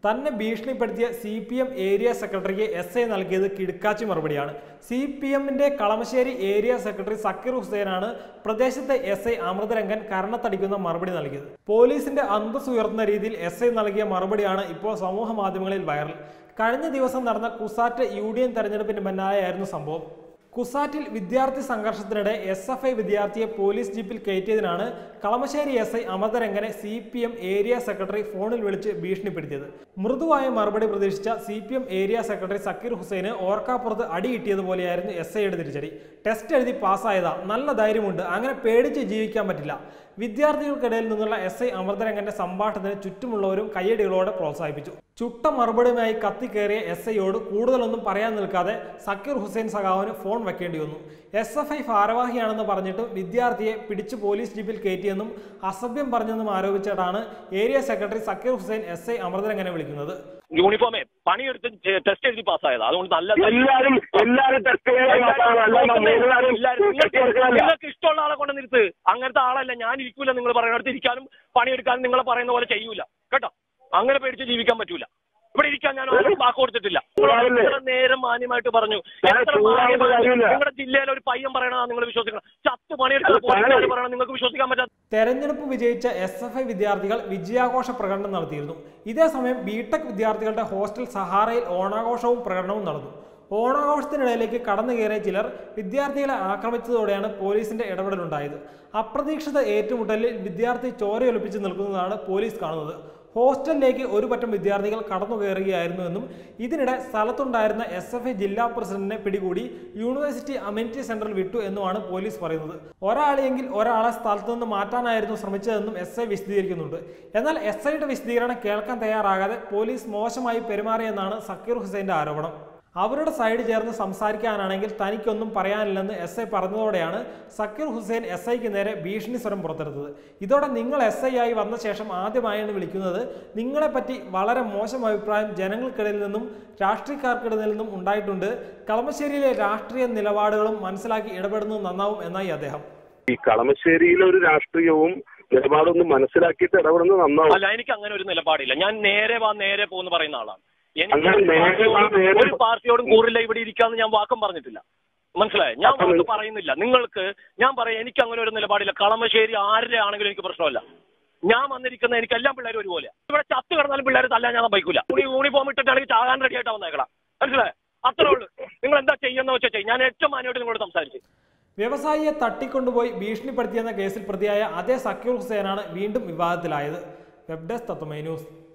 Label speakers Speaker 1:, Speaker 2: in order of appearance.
Speaker 1: തന്നെ ഭീഷണിപ്പെടുത്തിയ C P M area സെക്രട്ടറിക്ക് എസ് ഐ നൽകിയത് കിടുക്കാച്ചി മറുപടിയാണ് സി പി എമ്മിന്റെ കളമശ്ശേരി ഏരിയ സെക്രട്ടറി സക്കീർ ഹുസൈനാണ് പ്രദേശത്തെ എസ് ഐ അമൃതരംഗൻ കരണത്തടിക്കുന്ന മറുപടി നൽകിയത് പോലീസിന്റെ അന്തസ് ഉയർത്തുന്ന രീതിയിൽ എസ് ഐ നൽകിയ മറുപടിയാണ് ഇപ്പോൾ സമൂഹ മാധ്യമങ്ങളിൽ വൈറൽ കഴിഞ്ഞ ദിവസം നടന്ന കുസാറ്റ് യു ഡി എൻ തെരഞ്ഞെടുപ്പിന് പിന്നാലെയായിരുന്നു സംഭവം കുസാറ്റിൽ വിദ്യാർത്ഥി സംഘർഷത്തിനിടെ എസ് എഫ് ഐ വിദ്യാർത്ഥിയെ പോലീസ് ജീപ്പിൽ കയറ്റിയതിനാണ് കളമശ്ശേരി എസ് ഐ അമൃതരംഗനെ C P M area secretary ഫോണിൽ വിളിച്ച് ഭീഷണിപ്പെടുത്തിയത് മൃദുവായ മറുപടി പ്രതീക്ഷിച്ച C P M area secretary Zakir ഹുസൈന് ഓർക്കാപ്പുറത്ത് അടികിട്ടിയതുപോലെയായിരുന്നു എസ് ഐയുടെ തിരിച്ചടി ടെസ്റ്റ് എഴുതി പാസ്സായതാ നല്ല ധൈര്യമുണ്ട് അങ്ങനെ പേടിച്ച് ജീവിക്കാൻ പറ്റില്ല വിദ്യാർത്ഥികൾക്കിടയിൽ നിന്നുള്ള എസ് ഐ അമൃതരംഗന്റെ സംഭാഷണത്തിന് ചുറ്റുമുള്ളവരും കയ്യടികളോടെ പ്രോത്സാഹിപ്പിച്ചു ചുട്ട മറുപടിയുമായി കത്തിക്കേറിയ എസ് ഐയോട് കൂടുതലൊന്നും പറയാൻ നിൽക്കാതെ സക്കീർ ഹുസൈൻ സഖാവിന് ഫോൺ വെക്കേണ്ടി വന്നു എസ് എഫ് ഐ ഭാരവാഹിയാണെന്ന് പറഞ്ഞിട്ടും വിദ്യാർത്ഥിയെ പിടിച്ച് പോലീസ് ജീപ്പിൽ കയറ്റിയെന്നും അസഭ്യം പറഞ്ഞെന്നും ആരോപിച്ചിട്ടാണ് area secretary Zakir Hussain S I അമൃതരംഗനെ വിളിക്കുന്നത്
Speaker 2: യൂണിഫോമേ പണിയെടുത്ത് ടെസ്റ്റ് എഴുതി പാസ്സായത് അതുകൊണ്ട് നല്ല
Speaker 3: എല്ലാരും എല്ലാരും ടെസ്റ്റ്
Speaker 2: എല്ലാരും നിങ്ങൾക്ക് നിങ്ങൾക്ക് ഇഷ്ടമുള്ള ആളെ കൊണ്ട് നിർത്ത് അങ്ങനത്തെ ആളല്ല ഞാൻ ഇരിക്കൂല നിങ്ങൾ പറയുന്നിടത്ത് ഇരിക്കാനും പണിയെടുക്കാനും നിങ്ങൾ പറയുന്ന പോലെ ചെയ്യൂല കേട്ടോ അങ്ങനെ പേടിച്ച് ജീവിക്കാൻ പറ്റൂല ഇവിടെ ഇരിക്കാൻ ഞാൻ ആർക്കും വാക്ക് കൊടുത്തിട്ടില്ല നിങ്ങളോട് എത്ര നേരം മാന്യമായിട്ട് പറഞ്ഞു എത്ര മാന്യമായിട്ട് നിങ്ങളുടെ ജില്ലയിലെ ഒരു പയ്യൻ പറയണതാ നിങ്ങൾ വിശ്വസിക്കണം ചത്ത് പണിയെടുക്കുന്ന പോലീസുകാർ പറയണം നിങ്ങൾക്ക് വിശ്വസിക്കാൻ പറ്റാത്ത
Speaker 1: തെരഞ്ഞെടുപ്പ് വിജയിച്ച എസ് എഫ് ഐ വിദ്യാർത്ഥികൾ വിജയാഘോഷ പ്രകടനം നടത്തിയിരുന്നു ഇതേസമയം ബിടെക് വിദ്യാർത്ഥികളുടെ ഹോസ്റ്റൽ സഹാറയിൽ ഓണാഘോഷവും പ്രകടനവും നടന്നു ഓണാഘോഷത്തിനിടയിലേക്ക് കടന്നു കയറിയ ചിലർ വിദ്യാർത്ഥികളെ ആക്രമിച്ചതോടെയാണ് പോലീസിന്റെ ഇടപെടലുണ്ടായത് അപ്രതീക്ഷിത ഏറ്റുമുട്ടലിൽ വിദ്യാർത്ഥി ചോരയൊലിപ്പിച്ച് നിൽക്കുന്നതാണ് പോലീസ് കാണുന്നത് ഹോസ്റ്റലിലേക്ക് ഒരു പറ്റം വിദ്യാർത്ഥികൾ കടന്നു കയറുകയായിരുന്നുവെന്നും ഇതിനിടെ സ്ഥലത്തുണ്ടായിരുന്ന എസ് എഫ് ഐ ജില്ലാ പ്രസിഡന്റിനെ പിടികൂടി യൂണിവേഴ്സിറ്റി അമ്യൂണിറ്റി സെന്ററിൽ വിട്ടു എന്നുമാണ് പോലീസ് പറയുന്നത് ഒരാളെയെങ്കിൽ ഒരാളെ സ്ഥലത്തു നിന്ന് മാറ്റാനായിരുന്നു ശ്രമിച്ചതെന്നും എസ് ഐ വിശദീകരിക്കുന്നുണ്ട് എന്നാൽ എസ് ഐയുടെ വിശദീകരണം കേൾക്കാൻ തയ്യാറാകാതെ പോലീസ് മോശമായി പെരുമാറിയെന്നാണ് സക്കീർ ഹുസൈന്റെ ആരോപണം അവരുടെ സൈഡ് ചേർന്ന് സംസാരിക്കാനാണെങ്കിൽ തനിക്കൊന്നും പറയാനില്ലെന്ന് എസ് ഐ പറഞ്ഞതോടെയാണ് സക്കീർ ഹുസൈൻ എസ് ഐക്ക് നേരെ ഭീഷണി സ്വരം പുറത്തെടുത്തത് ഇതോടെ നിങ്ങൾ എസ് ഐ ആയി വന്ന ശേഷം ആദ്യമായാണ് വിളിക്കുന്നത് നിങ്ങളെപ്പറ്റി വളരെ മോശം അഭിപ്രായം ജനങ്ങൾക്കിടയിൽ നിന്നും രാഷ്ട്രീയക്കാർക്കിടയിൽ നിന്നും ഉണ്ടായിട്ടുണ്ട് കളമശ്ശേരിയിലെ രാഷ്ട്രീയ നിലപാടുകളും മനസ്സിലാക്കി ഇടപെടുന്നത് നന്നാവും എന്നായി അദ്ദേഹം
Speaker 3: ഈ കളമശ്ശേരിയിലെ ഒരു രാഷ്ട്രീയവും നിലപാടൊന്നും മനസ്സിലാക്കിയിട്ട് ഇടപെടുന്നത് നന്നാവും
Speaker 2: അല്ല എനിക്ക് അങ്ങനെ ഒരു നിലപാടില്ല ഞാൻ നേരെ വാ നേരെ പോകുന്ന പറയുന്ന ആളാണ്
Speaker 3: അങ്ങനെ
Speaker 2: എനിക്ക്
Speaker 3: നേരെ വാ നേരെ
Speaker 2: ഒരു പാർട്ടിയോടും കൂറില്ല ഇവിടെ ഇരിക്കാന്ന് ഞാൻ വാക്കും പറഞ്ഞിട്ടില്ല മനസ്സിലായോ ഞാൻ
Speaker 3: അപ്പൊ
Speaker 2: വാക്ക്
Speaker 3: നിങ്ങൾ-
Speaker 2: പറയുന്നില്ല നിങ്ങൾക്ക് ഞാൻ പറയാം എനിക്ക് അങ്ങനെ ഒരു നിലപാടില്ല കളമശ്ശേരി ആരുടെ ആണെങ്കിലും എനിക്ക് പ്രശ്നമല്ല ഞാൻ വന്നിരിക്കുന്ന എനിക്ക് എല്ലാ പിള്ളേരും ഒരുപോലെ ഇവിടെ ചത്ത് കിടന്നാലും പിള്ളേർ തല്ലാൻ ഞാൻ ബൈക്കൂല യൂണിഫോം ഇട്ടിട്ടാണെങ്കിൽ ചാകാൻ റെഡി ആയിട്ട് വന്നേക്കണം മനസ്സിലായോ അത്രേ ഉള്ളൂ നിങ്ങൾ എന്താ ചെയ്യുന്ന വെച്ചാൽ ചെയ്യും ഞാൻ ഏറ്റവും മാന്യമായിട്ട് നിങ്ങളോട് സംസാരിച്ചു
Speaker 1: വ്യവസായിയെ തട്ടിക്കൊണ്ടുപോയി ഭീഷണിപ്പെടുത്തിയെന്ന കേസിൽ പ്രതിയായ അതേ സക്കീർ ഹുസൈനാണ് വീണ്ടും വിവാദത്തിലായത് വെബ് ഡെസ്ക് തത്വമൈ ന്യൂസ്